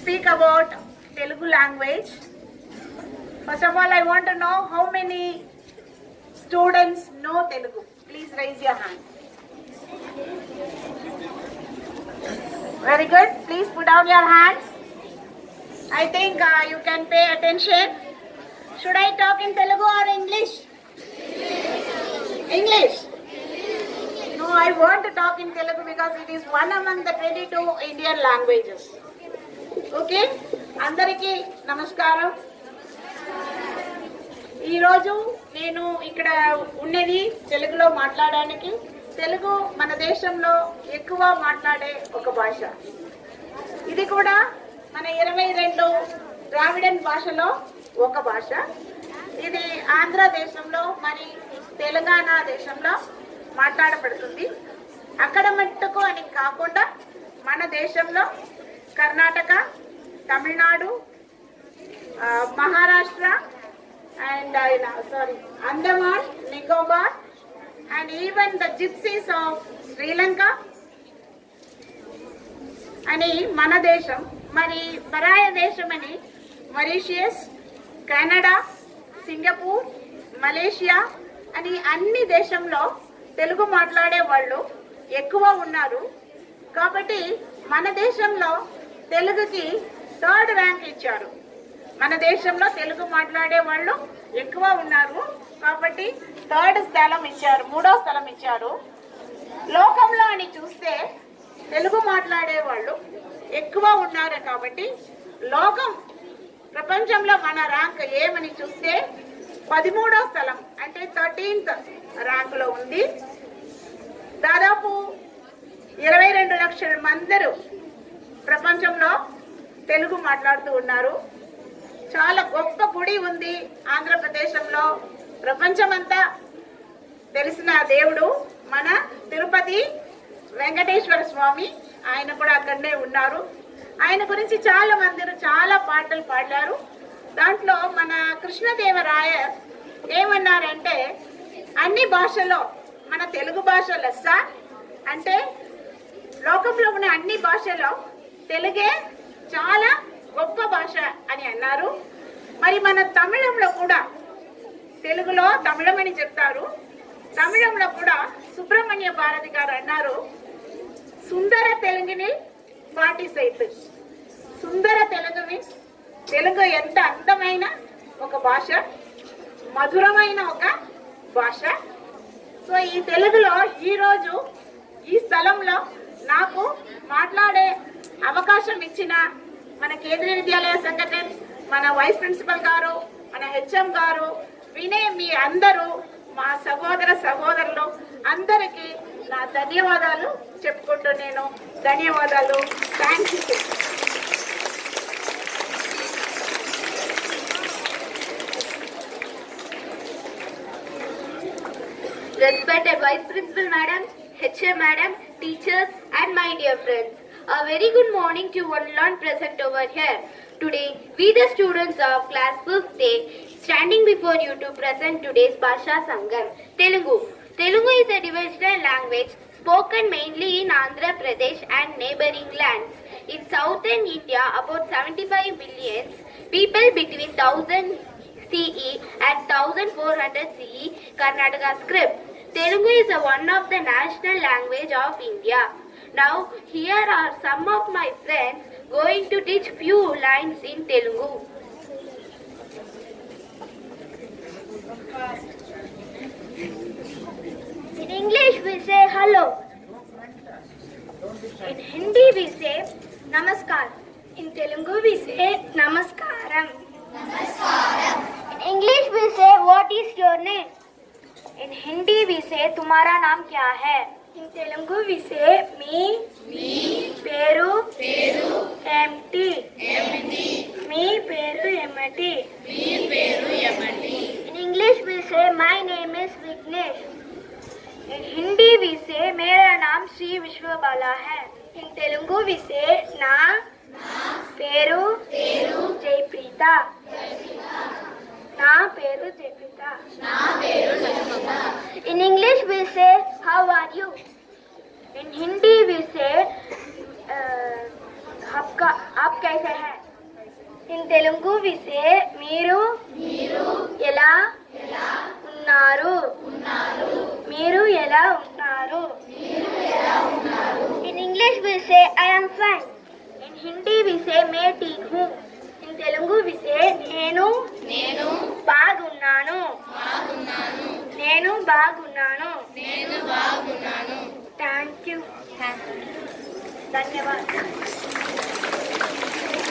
speak about Telugu language. First of all, I want to know how many students know Telugu. Please raise your hand. Very good. Please put down your hands. I think uh, you can pay attention. Should I talk in Telugu or English? English. No, I want to talk in Telugu because it is one among the 22 Indian languages. Okay అందరికీ నమస్కారం ఈరోజు నేను ఇక్కడ ఉన్నది తెలుగులో మాట్లాడడానికి తెలుగు మన దేశంలో ఎక్కువ మాట్లాడే ఒక భాష ఇది కూడా మన ఇరవై రెండు ద్రావిడన్ భాషలో ఒక భాష ఇది ఆంధ్ర దేశంలో మరి తెలంగాణ దేశంలో మాట్లాడబడుతుంది అక్కడ మట్టుకు అని కాకుండా మన దేశంలో కర్ణాటక తమిళనాడు ఆ, Maharashtra and sorry Andaman Nicobar and even the gypsies of Sri Lanka అని మన దేశం మరి పరాయ దేశం అని మరీషియస్ కెనడా సింగపూర్ మలేషియా అని అన్ని దేశంలో తెలుగు మాట్లాడే వాళ్ళు ఎక్కువ ఉన్నారు కాబట్టి మన దేశంలో తెలుగుకి థర్డ్ ర్యాంక్ ఇచ్చారు మన దేశంలో తెలుగు మాట్లాడే వాళ్ళు ఎక్కువ ఉన్నారు కాబట్టి థర్డ్ స్థలం ఇచ్చారు మూడో స్థలం ఇచ్చారు లోకంలో అని చూస్తే తెలుగు మాట్లాడే వాళ్ళు ఎక్కువ ఉన్నారు కాబట్టి లోకం ప్రపంచంలో మన ర్యాంక్ ఏమని చూస్తే పదిమూడో స్థలం అంటే థర్టీన్త్ ర్యాంకులో ఉంది దాదాపు ఇరవై రెండు లక్షల మందరు ప్రపంచంలో తెలుగు మాట్లాడుతూ ఉన్నారు చాలా గొప్ప గుడి ఉంది ఆంధ్రప్రదేశంలో ప్రపంచమంతా తెలిసిన దేవుడు మన తిరుపతి వెంకటేశ్వర స్వామి ఆయన కూడా అక్కడనే ఉన్నారు ఆయన గురించి చాలా మంది చాలా పాటలు పాడారు దాంట్లో మన కృష్ణదేవరాయ ఏమన్నారంటే అన్ని భాషలో మన తెలుగు భాష లెస్స అంటే లోకంలో ఉన్న అన్ని భాషలో తెలుగే చాలా గొప్ప భాష అని అన్నారు మరి మన తమిళంలో కూడా తెలుగులో తమిళం అని చెప్తారు తమిళంలో కూడా సుబ్రహ్మణ్య భారతి గారు అన్నారు సుందర తెలుగుని పాటిసైతు సుందర తెలుగుని తెలుగు ఎంత అందమైన ఒక భాష మధురమైన ఒక భాష సో ఈ తెలుగులో ఈరోజు ఈ స్థలంలో నాకు మాట్లాడే అవకాశం ఇచ్చిన మన కేంద్రీయ విద్యాలయ సంఘటన మన వైస్ ప్రిన్సిపల్ గారు మన హెచ్ఎం గారు వినే మీ అందరూ మా సహోదర సహోదరులు అందరికీ నా ధన్యవాదాలు చెప్పుకుంటూ నేను ధన్యవాదాలు thank you Respected Vice Principal Madam, HM Madam, teachers and my dear friends. A very good morning to one learned present over here. Today, we the students of class 5th A standing before you to present today's Bhasha Sangam, Telugu. Telugu is a divisional language spoken mainly in Andhra Pradesh and neighboring lands. In southern India, about 75 million people between 1000 CE and 1400 CE Karnataka script. Telugu is a one of the national language of India. Now here are some of my friends going to teach few lines in Telugu. In English we say hello. In Hindi we say namaskar. In Telugu we say namaskaram. In English we say what is your name? In Hindi we say तुम्हारा नाम क्या है? In Telugu we say me, me, పేరు, పేరు, empty, empty, మీ పేరు ఏమిటి? మీ పేరు ఏమిటి? In English we say my name is Vignesh. In Hindi we say मेरा नाम श्री विश्वबाला है. In Telugu we say నా పేరు పేరు జయప్రీత నా పేరు జయప్రీత నా పేరు Jayapreeta in English we say how are you in Hindi we say आपका आप कैसे हैं ఇన్ తెలుగు విసే మీరు ఎలా ఉన్నారు మీరు ఎలా ఉన్నారు in English we say I am fine in Hindi we say మే ఠీక్ హూ ఇన్ తెలుగు విసే నేను నేను బాగున్నాను నేను బాగున్నాను నేను బాగున్నాను థ్యాంక్ యూ ధన్యవాదాలు